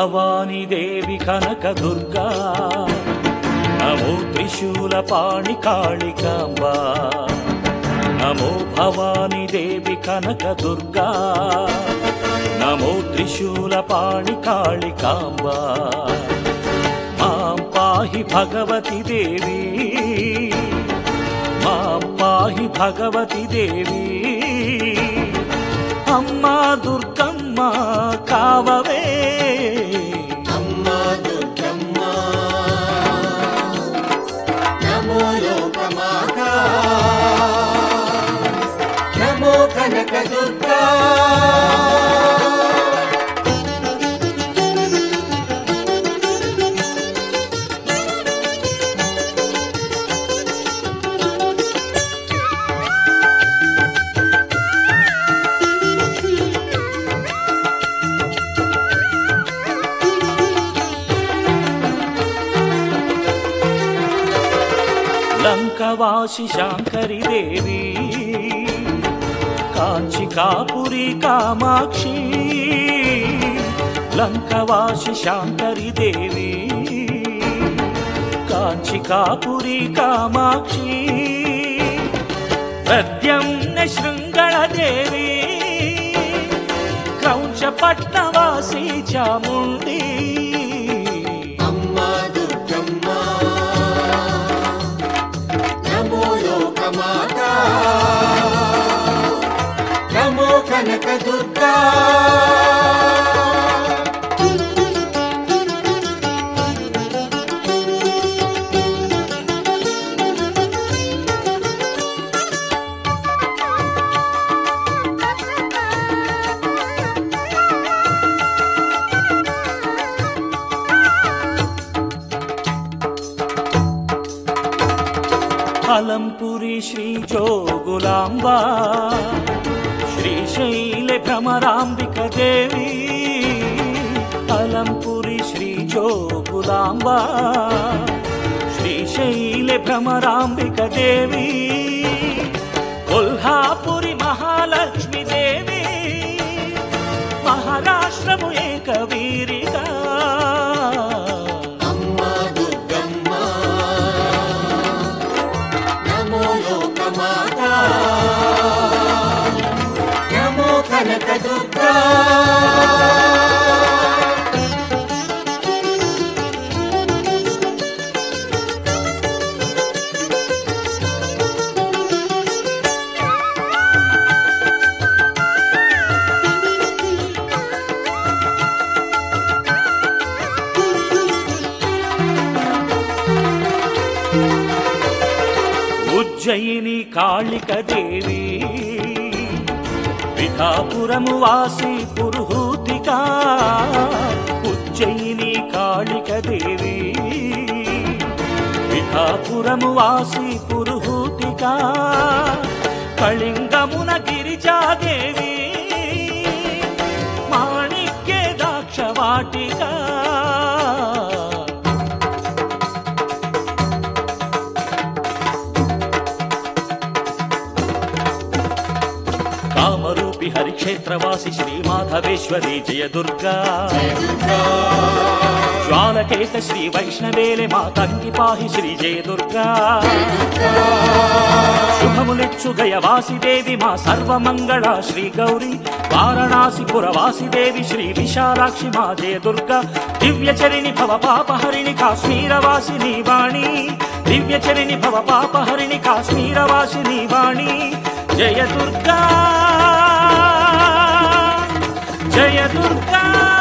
భవాని దేవి కనక దుర్గా నమో త్రిశూల పాణి కాళికాంబా నమో భవాని దేవి కనక దుర్గా నమో త్రిశూల పాణి కాళికాంబా మాం పాహి భగవతి దేవి మాం పాహి భగవతి దేవి అమ్మా దుర్గమ్మ కావవే అమ్మా దుర్గమ్మ నమో లోకమాత నమో కనక దుర్గా లంకవాసి శాంకరి దేవి కాంచి కాపురి కామాక్షి లంకవాసి శాంకరి దేవి కాంచి కాపురి కామాక్షి ప్రద్యమ్న శృంగళ దేవి క్రౌంచ పట్నవాసి చాముండి అమ్మా దుర్గమ్మ నమో లోకమాత నమో కనక దుర్గా అలంపురి శ్రీ జోగులాంబా శ్రీశైల భ్రమరాంబిక దేవి అలంపురి శ్రీ జోగులాంబా శ్రీశైల భ్రమరాంబిక దేవి కొల్హాపురి మహాలక్ష్మి దేవి మహారాష్ట్రము ఏకవీరిగా అమ్మా దుర్గమ్మ నమో లోకమాత నమో కనక దుర్గా ఉజ్జయిని కాళిక దేవి పిఠాపురము వాసి పురుహూతిక ఉజ్జయిని కాళిక దేవి పిఠాపురము వాసి పురుహూతిక కళింగమున గిరిజాదేవి మాణిక్య దాక్షవాటిక కామరూపి హరిక్షేత్రవాసి శ్రీ మాధవేశ్వరి జయ దుర్గా జ్వాలకేత శ్రీ వైష్ణవేలే మా తంగి పాహి శ్రీ జయ దుర్గా శుభములిచ్చు గయ వాసిదేవి మా సర్వమంగళ శ్రీ గౌరి వారణాసిపుర వాసిదేవి శ్రీ విశాలాక్షి మా జయ దుర్గా దివ్యచరిణి భవ పాపహరిణి కాశ్మీరవాసిని వాణి దివ్యచరిణి భవ పాపహరిణి కాశ్మీరవాసిని వాణి జయ దుర్గా జయ దుర్గా